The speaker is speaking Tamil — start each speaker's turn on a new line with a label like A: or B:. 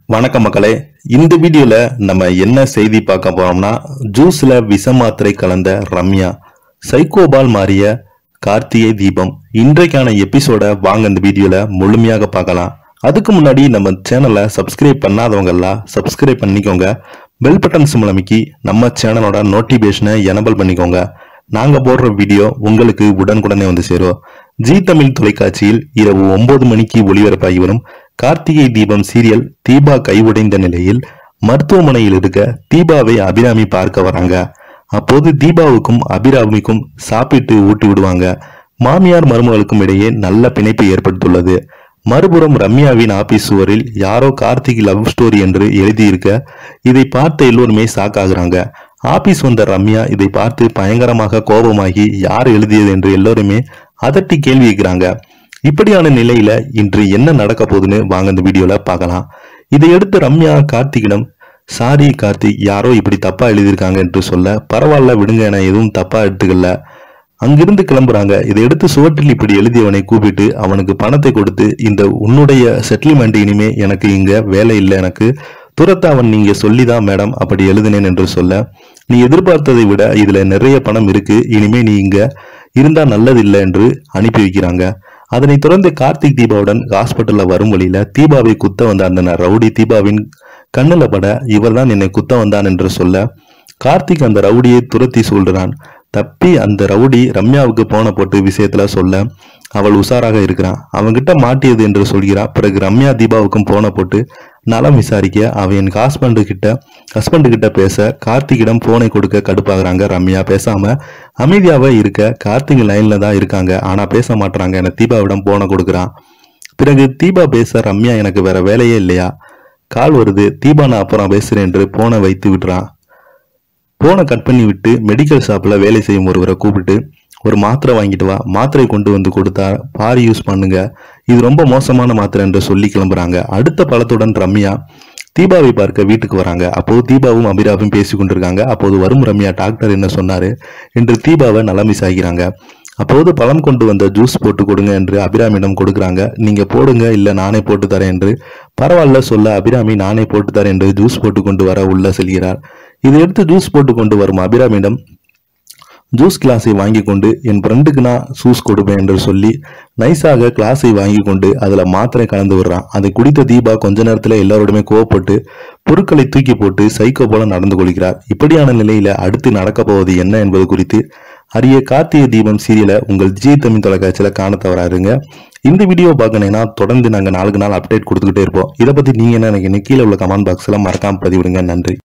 A: வணக்கம் மக்களே இந்த வீடியோல நம்ம என்ன செய்தி பார்க்க போறோம்னா ஜூஸ்ல விஷ மாத்திரை கலந்த ரம்யா சைக்கோபால் மாறிய கார்த்திகை தீபம் இன்றைக்கான எபிசோட வாங்க இந்த வீடியோல முழுமையாக பார்க்கலாம் அதுக்கு முன்னாடி நம்ம சேனலை சப்ஸ்கிரைப் பண்ணாதவங்க எல்லாம் சப்ஸ்கிரைப் பண்ணிக்கோங்க பெல் பட்டன் சிம்பிள் அமைக்கி நம்ம சேனலோட நோட்டிபிகேஷனை எனபிள் பண்ணிக்கோங்க நாங்க போடுற வீடியோ உங்களுக்கு உடனுக்குடனே வந்து சேரும் ஜி தமிழ் தொலைக்காட்சியில் இரவு ஒன்பது மணிக்கு ஒளிபரப்பாகி வரும் கார்த்திகை தீபம் சீரியல் தீபா கைவுடைந்த நிலையில் மருத்துவமனையில் இருக்க தீபாவை அபிராமி பார்க்க வராங்க அப்போது தீபாவுக்கும் அபிராமிக்கும் சாப்பிட்டு ஊட்டி விடுவாங்க மாமியார் மருமகளுக்கும் இடையே நல்ல பிணைப்பு ஏற்பட்டுள்ளது மறுபுறம் ரம்யாவின் ஆபீஸ் சுவரில் யாரோ கார்த்திக் லவ் ஸ்டோரி என்று எழுதியிருக்க இதை பார்த்த எல்லோருமே சாக்காகிறாங்க ஆபீஸ் வந்த ரம்யா இதை பார்த்து பயங்கரமாக கோபமாகி யார் எழுதியது என்று எல்லோருமே அதட்டி கேள்வி கேட்கிறாங்க இப்படியான நிலையில இன்று என்ன நடக்க போகுதுன்னு வாங்க இந்த வீடியோல பார்க்கலாம் இதையடுத்து ரம்யா கார்த்திகிடம் சாரி கார்த்திக் யாரோ இப்படி தப்பா எழுதியிருக்காங்க என்று சொல்ல பரவாயில்ல விடுங்க என எதுவும் தப்பா எடுத்துக்கல அங்கிருந்து கிளம்புறாங்க இதை எடுத்து சுவற்றில் இப்படி எழுதியவனை கூப்பிட்டு அவனுக்கு பணத்தை கொடுத்து இந்த உன்னுடைய செட்டில்மெண்ட் இனிமே எனக்கு இங்க வேலை இல்லை எனக்கு துரத்த அவன் நீங்க சொல்லிதான் மேடம் அப்படி எழுதினேன் என்று சொல்ல நீ எதிர்பார்த்ததை விட இதுல நிறைய பணம் இருக்கு இனிமே நீ இங்க இருந்தா நல்லதில்லை என்று அனுப்பி வைக்கிறாங்க அதனைத் தொடர்ந்து கார்த்திக் தீபாவுடன் ஹாஸ்பிட்டல்ல வரும் வழியில தீபாவை குத்த வந்த அந்த ரவுடி தீபாவின் கண்ணுல பட இவர்தான் என்னை குத்த வந்தான் என்று சொல்ல கார்த்திக் அந்த ரவுடியை துரத்தி சொல்றான் தப்பி அந்த ரவுடி ரம்யாவுக்கு போன போட்டு விஷயத்துல சொல்ல அவள் உஷாராக இருக்கிறான் அவன்கிட்ட மாட்டியது என்று சொல்கிறா பிறகு ரம்யா தீபாவுக்கும் போன போட்டு நலம் விசாரிக்க அவன் என் ஹஸ்பண்டு கிட்ட ஹஸ்பண்டு கிட்ட பேச கார்த்திகிடம் போனை கொடுக்க கடுப்பாகிறாங்க ரம்யா பேசாம அமைதியாவே இருக்க கார்த்திக் லைன்ல தான் இருக்காங்க ஆனா பேச மாட்டாங்க என தீபாவிடம் போனை கொடுக்குறான் பிறகு தீபா பேச ரம்யா எனக்கு வேற வேலையே இல்லையா கால் வருது தீபா நான் அப்புறம் பேசுறேன் என்று போனை வைத்து விடுறான் போனை கட் பண்ணி விட்டு மெடிக்கல் ஷாப்ல வேலை செய்யும் ஒருவரை கூப்பிட்டு ஒரு மாத்திரை வாங்கிட்டு வா மாத்திரை கொண்டு வந்து கொடுத்தா பாரி யூஸ் பண்ணுங்க இது ரொம்ப மோசமான மாத்திரை என்று சொல்லி கிளம்புறாங்க அடுத்த பழத்துடன் ரம்யா தீபாவை பார்க்க வீட்டுக்கு வராங்க அப்போது தீபாவும் அபிராவும் பேசி கொண்டிருக்காங்க அப்போது வரும் ரம்யா டாக்டர் என்ன சொன்னாரு என்று தீபாவை நலம் விசாரிக்கிறாங்க அப்போது பழம் கொண்டு வந்த ஜூஸ் போட்டு கொடுங்க என்று அபிராமியிடம் கொடுக்குறாங்க நீங்க போடுங்க இல்ல நானே போட்டு தரேன் என்று பரவாயில்ல சொல்ல அபிராமி நானே போட்டு தரேன் என்று ஜூஸ் போட்டு கொண்டு வர உள்ள செல்கிறார் இதை எடுத்து ஜூஸ் போட்டு கொண்டு வரும் அபிராமியிடம் ஜூஸ் கிளாஸை வாங்கி கொண்டு என் ஃப்ரெண்டுக்கு நான் ஜூஸ் கொடுப்பேன் என்று சொல்லி நைஸாக கிளாஸை வாங்கி கொண்டு அதுல மாத்திரை கலந்து விடுறான் அதை குடித்த தீபா கொஞ்ச நேரத்துல எல்லாரோடுமே கோவப்பட்டு பொருட்களை தூக்கி போட்டு சைக்கோ போல நடந்து கொள்கிறார் இப்படியான நிலையில அடுத்து நடக்க போவது என்ன என்பது குறித்து அரிய கார்த்திகை தீபம் சீரியலை உங்கள் ஜி தமிழ் தொலைக்காட்சியில காண தவறாருங்க இந்த வீடியோ பார்க்கணும்னா தொடர்ந்து நாங்க நாளுக்கு நாள் அப்டேட் கொடுத்துக்கிட்டே இருப்போம் இதை பத்தி நீங்க என்ன நினைக்கிறீங்க கீழே உள்ள கமெண்ட் பாக்ஸ்ல மறக்காம பதிவிடுங்க நன்றி